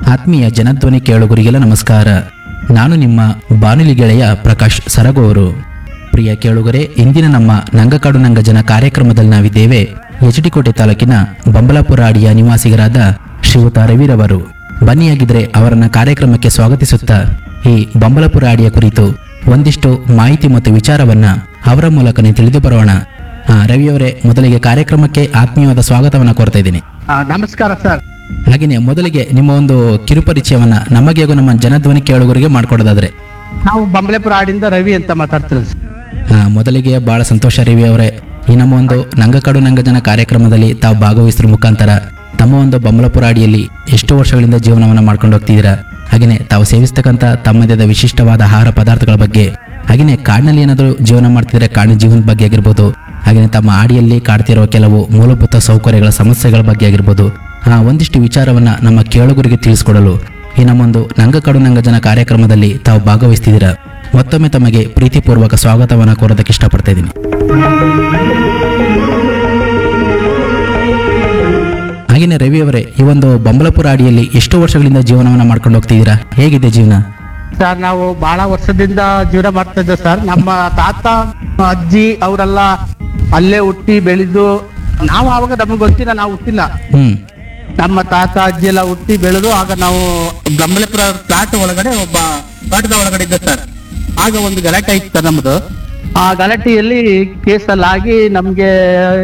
ಆತ್ಮೀಯ ಜನಧ್ವನಿ ಕೇಳುಗರಿಗೆಲ್ಲ ನಮಸ್ಕಾರ ನಾನು ನಿಮ್ಮ ಬಾನುಲಿ ಗೆಳೆಯ ಪ್ರಕಾಶ್ ಸರಗೂರು ಪ್ರಿಯ ಕೇಳುಗರೆ ಇಂದಿನ ನಮ್ಮ ನಂಗಕಾಡು ನಂಗ ಜನ ಕಾರ್ಯಕ್ರಮದಲ್ಲಿ ನಾವಿದ್ದೇವೆ ಎಚ್ ಡಿ ಕೋಟೆ ತಾಲೂಕಿನ ಬಂಬಲಾಪುರ ಅಡಿಯ ನಿವಾಸಿಗರಾದ ಶ್ರೀಯುತ ರವಿರವರು ಬನ್ನಿಯಾಗಿದ್ರೆ ಅವರನ್ನ ಕಾರ್ಯಕ್ರಮಕ್ಕೆ ಸ್ವಾಗತಿಸುತ್ತಾ ಈ ಬಂಬಲಪುರ ಅಡಿಯ ಕುರಿತು ಒಂದಿಷ್ಟು ಮಾಹಿತಿ ಮತ್ತು ವಿಚಾರವನ್ನ ಅವರ ಮೂಲಕನೇ ತಿಳಿದು ಬರೋಣ ಆ, ರವಿಯವರೇ ಮೊದಲಿಗೆ ಕಾರ್ಯಕ್ರಮಕ್ಕೆ ಆತ್ಮೀಯವಾದ ಸ್ವಾಗತವನ್ನ ಕೋರ್ತಾ ಇದ್ದೀನಿ ಆ, ನಮಸ್ಕಾರ ಸರ್ ಹಾಗೆಯೇ ಮೊದಲಿಗೆ ನಿಮ್ಮ ಒಂದು ಕಿರುಪರಿಚಯವನ್ನ ನಮಗೆ ಹಾಗೂ ನಮ್ಮ ಜನಧ್ವನಿ ಕೇಳುಗರಿಗೆ ಮಾಡ್ಕೊಡೋದಾದ್ರೆ ನಾವು ಬಂಬಲೆಪುರ ಹಾಡಿಂದ ರವಿ ಅಂತ ಮಾತಾಡ್ತೀವಿ ಆ, ಮೊದಲಿಗೆ ಬಹಳ ಸಂತೋಷ ರವಿ ಅವರೇ ಈ ನಮ್ಮ ಒಂದು ನಂಗಕಾಡು ನಂಗಜನ ಕಾರ್ಯಕ್ರಮದಲ್ಲಿ ತಾವು ಭಾಗವಹಿಸಿದ್ರ ಮುಖಾಂತರ ತಮ್ಮ ಒಂದು ಬಮಲಪುರ ಅಡಿಯಲ್ಲಿ ಎಷ್ಟು ವರ್ಷಗಳಿಂದ ಜೀವನವನ್ನು ಮಾಡ್ಕೊಂಡು ಹೋಗ್ತಿದ್ದೀರಾ ಹಾಗೆಯೇ ತಾವು ಸೇವಿಸ್ತಕ್ಕಂಥ ತಮ್ಮದೇ ಆದ ವಿಶಿಷ್ಟವಾದ ಆಹಾರ ಪದಾರ್ಥಗಳ ಬಗ್ಗೆ ಹಾಗೆಯೇ ಕಾಡಿನಲ್ಲಿ ಏನಾದರೂ ಜೀವನ ಮಾಡ್ತಿದ್ರೆ ಕಾಡಿನ ಜೀವನದ ಬಗ್ಗೆ ಆಗಿರ್ಬೋದು ಹಾಗೆಯೇ ತಮ್ಮ ಆಡಿಯಲ್ಲಿ ಕಾಡ್ತಿರೋ ಕೆಲವು ಮೂಲಭೂತ ಸೌಕರ್ಯಗಳ ಸಮಸ್ಯೆಗಳ ಬಗ್ಗೆ ಆಗಿರ್ಬೋದು ಆ ಒಂದಿಷ್ಟು ವಿಚಾರವನ್ನ ನಮ್ಮ ಕೇಳುಗರಿಗೆ ತಿಳಿಸ್ಕೊಡಲು ಈ ನಮ್ಮೊಂದು ನಂಗಕಾಡು ನಂಗಜನ ಕಾರ್ಯಕ್ರಮದಲ್ಲಿ ತಾವು ಭಾಗವಹಿಸ್ತಿದ್ದೀರಾ ಮತ್ತೊಮ್ಮೆ ತಮಗೆ ಪ್ರೀತಿಪೂರ್ವಕ ಸ್ವಾಗತವನ್ನ ಕೋರೋದಕ್ಕೆ ಇಷ್ಟಪಡ್ತಾ ಇದ್ದೀನಿ ಹಾಗೆಯೇ ರವಿ ಅವರೇ ಈ ಒಂದು ಬಂಬಲಪುರ ಅಡಿಯಲ್ಲಿ ಎಷ್ಟು ವರ್ಷಗಳಿಂದ ಜೀವನವನ್ನ ಮಾಡ್ಕೊಂಡು ಹೋಗ್ತಿದ್ದೀರಾ ಹೇಗಿದೆ ಜೀವನ ಸರ್ ನಾವು ಬಹಳ ವರ್ಷದಿಂದ ಜೀವನ ಮಾಡ್ತಾ ಇದ್ದೇವೆ ಸರ್ ನಮ್ಮ ತಾತ ಅಜ್ಜಿ ಅವರೆಲ್ಲ ಅಲ್ಲೇ ಹುಟ್ಟಿ ಬೆಳೆದು ನಾವು ಆವಾಗ ನಮಗೆ ಗೊತ್ತಿಲ್ಲ ನಾವು ಹುಟ್ಟಿಲ್ಲ ಹ್ಮ್ ನಮ್ಮ ತಾತ ಅಜ್ಜಿ ಎಲ್ಲ ಹುಟ್ಟಿ ಬೆಳೆದು ಆಗ ನಾವು ಬಂಬಲೆಪುರ ಫ್ಲಾಟ್ ಒಳಗಡೆ ಒಬ್ಬ ತೋಟದ ಒಳಗಡೆ ಇದ್ದ ಸರ್ ಆಗ ಒಂದು ಗಲಾಟೆ ಇತ್ತು ಸರ್ ನಮ್ದು ಆ ಗಲಾಟೆಯಲ್ಲಿ ಕೇಸಲ್ಲಿ ಆಗಿ ನಮ್ಗೆ